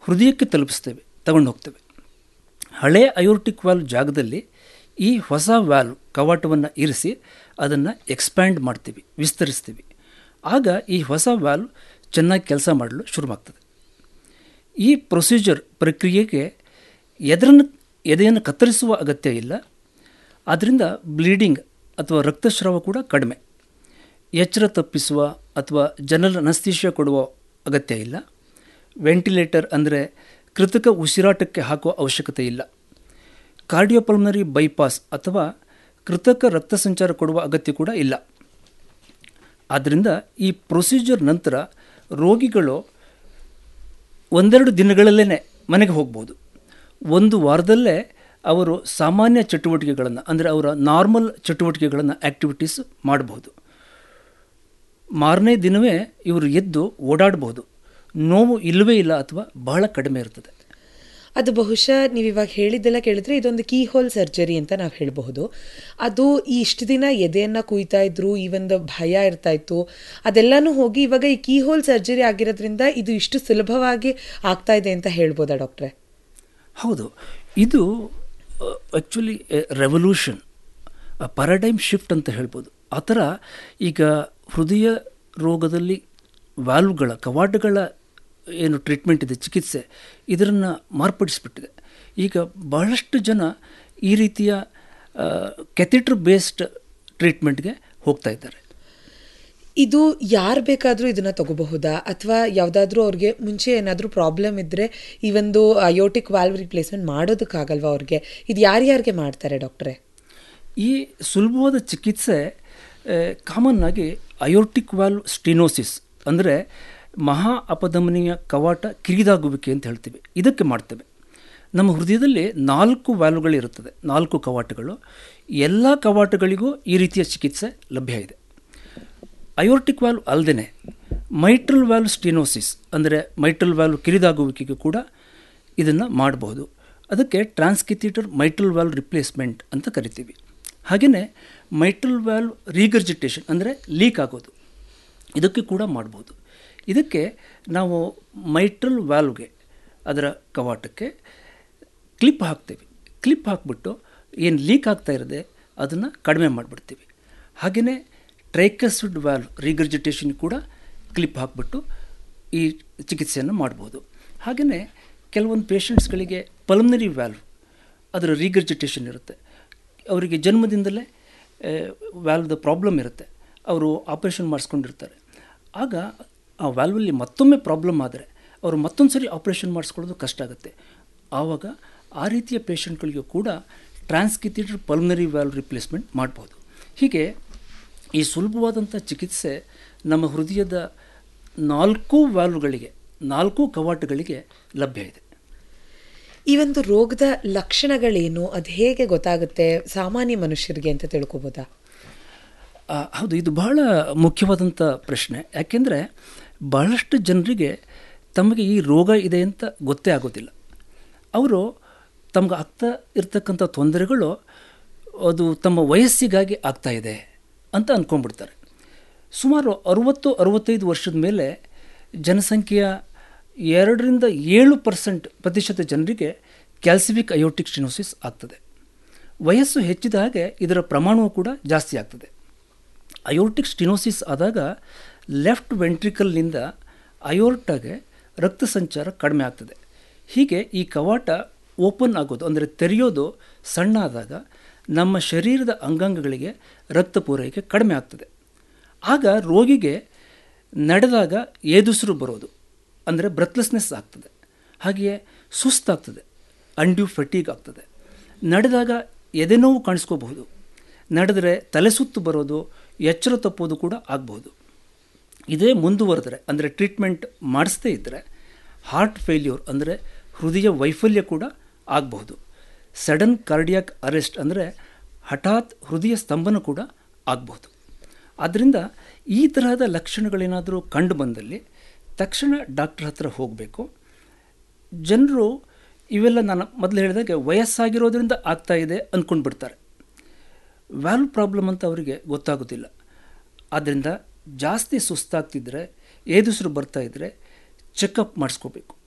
ಹೃದಯಕ್ಕೆ ತಲುಪಿಸ್ತೇವೆ ತಗೊಂಡು ಹೋಗ್ತೇವೆ ಹಳೆಯ ಅಯೋರ್ಟಿಕ್ ವ್ಯಾಲ್ವ್ ಜಾಗದಲ್ಲಿ ಈ ಹೊಸ ವ್ಯಾಲ್ವ್ ಕವಾಟವನ್ನು ಇರಿಸಿ ಅದನ್ನು ಎಕ್ಸ್ಪ್ಯಾಂಡ್ ಮಾಡ್ತೀವಿ ವಿಸ್ತರಿಸ್ತೀವಿ ಆಗ ಈ ಹೊಸ ವ್ಯಾಲ್ವ್ ಚೆನ್ನಾಗಿ ಕೆಲಸ ಮಾಡಲು ಶುರುವಾಗ್ತದೆ ಈ ಪ್ರೊಸೀಜರ್ ಪ್ರಕ್ರಿಯೆಗೆ ಎದರನ್ನು ಎದೆಯನ್ನು ಕತ್ತರಿಸುವ ಅಗತ್ಯ ಇಲ್ಲ ಆದ್ದರಿಂದ ಬ್ಲೀಡಿಂಗ್ ಅಥವಾ ರಕ್ತಸ್ರಾವ ಕೂಡ ಕಡಿಮೆ ಎಚ್ಚರ ತಪ್ಪಿಸುವ ಅಥವಾ ಜನರಲ್ ಅನಸ್ತೀಶಿಯ ಕೊಡುವ ಅಗತ್ಯ ಇಲ್ಲ ವೆಂಟಿಲೇಟರ್ ಅಂದರೆ ಕೃತಕ ಉಸಿರಾಟಕ್ಕೆ ಹಾಕುವ ಅವಶ್ಯಕತೆ ಇಲ್ಲ ಕಾರ್ಡಿಯೋಪಲ್ಮನರಿ ಬೈಪಾಸ್ ಅಥವಾ ಕೃತಕ ರಕ್ತ ಸಂಚಾರ ಕೊಡುವ ಅಗತ್ಯ ಕೂಡ ಇಲ್ಲ ಆದ್ದರಿಂದ ಈ ಪ್ರೊಸೀಜರ್ ನಂತರ ರೋಗಿಗಳು ಒಂದೆರಡು ದಿನಗಳಲ್ಲೇ ಮನೆಗೆ ಹೋಗ್ಬೋದು ಒಂದು ವಾರದಲ್ಲೇ ಅವರು ಸಾಮಾನ್ಯ ಚಟುವಟಿಕೆಗಳನ್ನು ಅಂದರೆ ಅವರ ನಾರ್ಮಲ್ ಚಟುವಟಿಕೆಗಳನ್ನು ಆ್ಯಕ್ಟಿವಿಟೀಸ್ ಮಾಡಬಹುದು ಮಾರನೇ ದಿನವೇ ಇವರು ಎದ್ದು ಓಡಾಡಬಹುದು ನೋವು ಇಲ್ಲವೇ ಇಲ್ಲ ಅಥವಾ ಬಹಳ ಕಡಿಮೆ ಇರ್ತದೆ ಅದು ಬಹುಶಃ ನೀವು ಇವಾಗ ಹೇಳಿದ್ದೆಲ್ಲ ಕೇಳಿದ್ರೆ ಇದೊಂದು ಕೀ ಹೋಲ್ ಸರ್ಜರಿ ಅಂತ ನಾವು ಹೇಳಬಹುದು ಅದು ಈ ಇಷ್ಟು ದಿನ ಎದೆಯನ್ನು ಕುಯ್ತಾ ಇದ್ರು ಈ ಒಂದು ಭಯ ಇರ್ತಾ ಇತ್ತು ಅದೆಲ್ಲನೂ ಹೋಗಿ ಇವಾಗ ಈ ಕೀ ಹೋಲ್ ಸರ್ಜರಿ ಆಗಿರೋದ್ರಿಂದ ಇದು ಇಷ್ಟು ಸುಲಭವಾಗಿ ಆಗ್ತಾ ಇದೆ ಅಂತ ಹೇಳ್ಬೋದಾ ಡಾಕ್ಟ್ರೆ ಹೌದು ಇದು ಆ್ಯಕ್ಚುಲಿ ರೆವಲ್ಯೂಷನ್ ಪ್ಯಾರಾಡೈಮ್ ಶಿಫ್ಟ್ ಅಂತ ಹೇಳ್ಬೋದು ಆ ಥರ ಈಗ ಹೃದಯ ರೋಗದಲ್ಲಿ ವಾಲ್ವ್ಗಳ ಕವಾಟಗಳ ಏನು ಟ್ರೀಟ್ಮೆಂಟ್ ಇದೆ ಚಿಕಿತ್ಸೆ ಇದನ್ನು ಮಾರ್ಪಡಿಸಿಬಿಟ್ಟಿದೆ ಈಗ ಬಹಳಷ್ಟು ಜನ ಈ ರೀತಿಯ ಕೆಥಿಟ್ರ್ ಬೇಸ್ಡ್ ಟ್ರೀಟ್ಮೆಂಟ್ಗೆ ಹೋಗ್ತಾ ಇದ್ದಾರೆ ಇದು ಯಾರು ಬೇಕಾದರೂ ಇದನ್ನು ತಗೋಬಹುದಾ ಅಥವಾ ಯಾವುದಾದ್ರೂ ಅವ್ರಿಗೆ ಮುಂಚೆ ಏನಾದರೂ ಪ್ರಾಬ್ಲಮ್ ಇದ್ದರೆ ಈ ಒಂದು ಅಯೋಟಿಕ್ ವಾಲ್ವ್ ರಿಪ್ಲೇಸ್ಮೆಂಟ್ ಮಾಡೋದಕ್ಕಾಗಲ್ವಾ ಅವ್ರಿಗೆ ಇದು ಯಾರ್ಯಾರಿಗೆ ಮಾಡ್ತಾರೆ ಡಾಕ್ಟ್ರೆ ಈ ಸುಲಭವಾದ ಚಿಕಿತ್ಸೆ ಕಾಮನ್ ಆಗಿ ಅಯೋಟಿಕ್ ವಾಲ್ವ್ ಸ್ಟಿನೋಸಿಸ್ ಅಂದರೆ ಮಹಾ ಅಪಧಮನಿಯ ಕವಾಟ ಕಿರಿದಾಗುವಿಕೆ ಅಂತ ಹೇಳ್ತೀವಿ ಇದಕ್ಕೆ ಮಾಡ್ತೇವೆ ನಮ್ಮ ಹೃದಯದಲ್ಲಿ ನಾಲ್ಕು ವ್ಯಾಲ್ವ್ಗಳಿರುತ್ತದೆ ನಾಲ್ಕು ಕವಾಟಗಳು ಎಲ್ಲ ಕವಾಟಗಳಿಗೂ ಈ ರೀತಿಯ ಚಿಕಿತ್ಸೆ ಲಭ್ಯ ಇದೆ ಅಯೋರ್ಟಿಕ್ ವ್ಯಾಲ್ವ್ ಅಲ್ಲದೆ ಮೈಟ್ರಲ್ ವ್ಯಾಲ್ವ್ ಸ್ಟಿನೋಸಿಸ್ ಅಂದರೆ ಮೈಟ್ರಲ್ ವ್ಯಾಲ್ವ್ ಕಿರಿದಾಗುವಿಕೆಗೆ ಕೂಡ ಇದನ್ನು ಮಾಡಬಹುದು ಅದಕ್ಕೆ ಟ್ರಾನ್ಸ್ಕಿಥಿಟರ್ ಮೈಟ್ರಲ್ ವ್ಯಾಲ್ವ್ ರಿಪ್ಲೇಸ್ಮೆಂಟ್ ಅಂತ ಕರಿತೀವಿ ಹಾಗೆಯೇ ಮೈಟ್ರಲ್ ವ್ಯಾಲ್ವ್ ರೀಗರ್ಜಿಟೇಷನ್ ಅಂದರೆ ಲೀಕ್ ಆಗೋದು ಇದಕ್ಕೆ ಕೂಡ ಮಾಡ್ಬೋದು ಇದಕ್ಕೆ ನಾವು ಮೈಟ್ರಲ್ ವ್ಯಾಲ್ವ್ಗೆ ಅದರ ಕವಾಟಕ್ಕೆ ಕ್ಲಿಪ್ ಹಾಕ್ತೀವಿ ಕ್ಲಿಪ್ ಹಾಕ್ಬಿಟ್ಟು ಏನು ಲೀಕ್ ಆಗ್ತಾ ಇರದೆ ಅದನ್ನು ಕಡಿಮೆ ಮಾಡಿಬಿಡ್ತೀವಿ ಹಾಗೆಯೇ ಟ್ರೈಕಸ್ಡ್ ವ್ಯಾಲ್ವ್ ರೀಗರ್ಜಿಟೇಷನ್ ಕೂಡ ಕ್ಲಿಪ್ ಹಾಕ್ಬಿಟ್ಟು ಈ ಚಿಕಿತ್ಸೆಯನ್ನು ಮಾಡ್ಬೋದು ಹಾಗೆಯೇ ಕೆಲವೊಂದು ಪೇಷಂಟ್ಸ್ಗಳಿಗೆ ಪಲ್ಮನರಿ ವ್ಯಾಲ್ವ್ ಅದರ ರೀಗರ್ಜಿಟೇಷನ್ ಇರುತ್ತೆ ಅವರಿಗೆ ಜನ್ಮದಿಂದಲೇ ವ್ಯಾಲ್ವ್ದ ಪ್ರಾಬ್ಲಮ್ ಇರುತ್ತೆ ಅವರು ಆಪ್ರೇಷನ್ ಮಾಡಿಸ್ಕೊಂಡಿರ್ತಾರೆ ಆಗ ಆ ವ್ಯಾಲ್ವಲ್ಲಿ ಮತ್ತೊಮ್ಮೆ ಪ್ರಾಬ್ಲಮ್ ಆದರೆ ಅವರು ಮತ್ತೊಂದು ಸರಿ ಆಪ್ರೇಷನ್ ಮಾಡಿಸ್ಕೊಳ್ಳೋದು ಕಷ್ಟ ಆಗುತ್ತೆ ಆವಾಗ ಆ ರೀತಿಯ ಪೇಷಂಟ್ಗಳಿಗೂ ಕೂಡ ಟ್ರಾನ್ಸ್ಕಿಥಿಟರ್ ಪಲ್ಮನರಿ ವ್ಯಾಲ್ವ್ ರಿಪ್ಲೇಸ್ಮೆಂಟ್ ಮಾಡ್ಬೋದು ಹೀಗೆ ಈ ಸುಲಭವಾದಂಥ ಚಿಕಿತ್ಸೆ ನಮ್ಮ ಹೃದಯದ ನಾಲ್ಕು ವ್ಯಾಲ್ವ್ಗಳಿಗೆ ನಾಲ್ಕು ಕವಾಟಗಳಿಗೆ ಲಭ್ಯ ಇದೆ ಈ ಒಂದು ರೋಗದ ಲಕ್ಷಣಗಳೇನು ಅದು ಹೇಗೆ ಗೊತ್ತಾಗುತ್ತೆ ಸಾಮಾನ್ಯ ಮನುಷ್ಯರಿಗೆ ಅಂತ ತಿಳ್ಕೊಬೋದಾ ಹೌದು ಇದು ಬಹಳ ಮುಖ್ಯವಾದಂಥ ಪ್ರಶ್ನೆ ಯಾಕೆಂದರೆ ಬಹಳಷ್ಟು ಜನರಿಗೆ ತಮಗೆ ಈ ರೋಗ ಇದೆ ಅಂತ ಗೊತ್ತೇ ಆಗೋದಿಲ್ಲ ಅವರು ತಮ್ಗೆ ಆಗ್ತಾ ಇರ್ತಕ್ಕಂಥ ತೊಂದರೆಗಳು ಅದು ತಮ್ಮ ವಯಸ್ಸಿಗಾಗಿ ಆಗ್ತಾ ಇದೆ ಅಂತ ಅಂದ್ಕೊಂಡ್ಬಿಡ್ತಾರೆ ಸುಮಾರು ಅರುವತ್ತು ಅರುವತ್ತೈದು ವರ್ಷದ ಮೇಲೆ ಜನಸಂಖ್ಯೆಯ ಎರಡರಿಂದ ಏಳು ಪರ್ಸೆಂಟ್ ಪ್ರತಿಶತ ಜನರಿಗೆ ಕ್ಯಾಲ್ಸಿವಿಕ್ ಅಯೋಟಿಕ್ ಸ್ಟಿನೋಸಿಸ್ ಆಗ್ತದೆ ವಯಸ್ಸು ಹೆಚ್ಚಿದ ಹಾಗೆ ಇದರ ಪ್ರಮಾಣವೂ ಕೂಡ ಜಾಸ್ತಿ ಆಗ್ತದೆ ಅಯೋರ್ಟಿಕ್ ಸ್ಟಿನೋಸಿಸ್ ಆದಾಗ ಲೆಫ್ಟ್ ವೆಂಟ್ರಿಕಲ್ನಿಂದ ಅಯೋರ್ಟಾಗೆ ರಕ್ತ ಸಂಚಾರ ಕಡಿಮೆ ಆಗ್ತದೆ ಹೀಗೆ ಈ ಕವಾಟ ಓಪನ್ ಆಗೋದು ಅಂದರೆ ತೆರೆಯೋದು ಸಣ್ಣ ಆದಾಗ ನಮ್ಮ ಶರೀರದ ಅಂಗಾಂಗಗಳಿಗೆ ರಕ್ತ ಪೂರೈಕೆ ಕಡಿಮೆ ಆಗ್ತದೆ ಆಗ ರೋಗಿಗೆ ನಡೆದಾಗ ಏದುಸಿರು ಬರೋದು ಅಂದರೆ ಬ್ರೆತ್ಲೆಸ್ನೆಸ್ ಆಗ್ತದೆ ಹಾಗೆಯೇ ಸುಸ್ತಾಗ್ತದೆ ಅಂಡ್ಯೂ ಫಟೀಗ್ ಆಗ್ತದೆ ನಡೆದಾಗ ಎದೆನೋವು ಕಾಣಿಸ್ಕೋಬಹುದು ನಡೆದರೆ ತಲೆ ಸುತ್ತು ಬರೋದು ಎಚ್ಚರ ತಪ್ಪೋದು ಕೂಡ ಆಗ್ಬೋದು ಇದೇ ಮುಂದುವರೆದರೆ ಅಂದರೆ ಟ್ರೀಟ್ಮೆಂಟ್ ಮಾಡಿಸದೇ ಇದ್ದರೆ ಹಾರ್ಟ್ ಫೇಲ್ಯೂರ್ ಅಂದರೆ ಹೃದಯ ವೈಫಲ್ಯ ಕೂಡ ಆಗಬಹುದು ಸಡನ್ ಕಾರ್ಡಿಯಾಕ್ ಅರೆಸ್ಟ್ ಅಂದರೆ ಹಠಾತ್ ಹೃದಯ ಸ್ತಂಭನ ಕೂಡ ಆಗಬಹುದು ಆದ್ದರಿಂದ ಈ ತರಹದ ಲಕ್ಷಣಗಳೇನಾದರೂ ಕಂಡು ಬಂದಲ್ಲಿ ತಕ್ಷಣ ಡಾಕ್ಟ್ರ್ ಹತ್ರ ಹೋಗಬೇಕು ಜನರು ಇವೆಲ್ಲ ನಾನು ಮೊದಲು ಹೇಳಿದಾಗೆ ವಯಸ್ಸಾಗಿರೋದ್ರಿಂದ ಆಗ್ತಾ ಇದೆ ಅಂದ್ಕೊಂಡು ಬಿಡ್ತಾರೆ ವ್ಯಾಲ್ವ್ ಪ್ರಾಬ್ಲಮ್ ಅಂತ ಅವರಿಗೆ ಗೊತ್ತಾಗೋದಿಲ್ಲ ಆದ್ದರಿಂದ ಜಾಸ್ತಿ ಸುಸ್ತಾಗ್ತಿದ್ರೆ ಏದುಸಿರು ಬರ್ತಾ ಇದ್ದರೆ ಚೆಕಪ್ ಮಾಡಿಸ್ಕೋಬೇಕು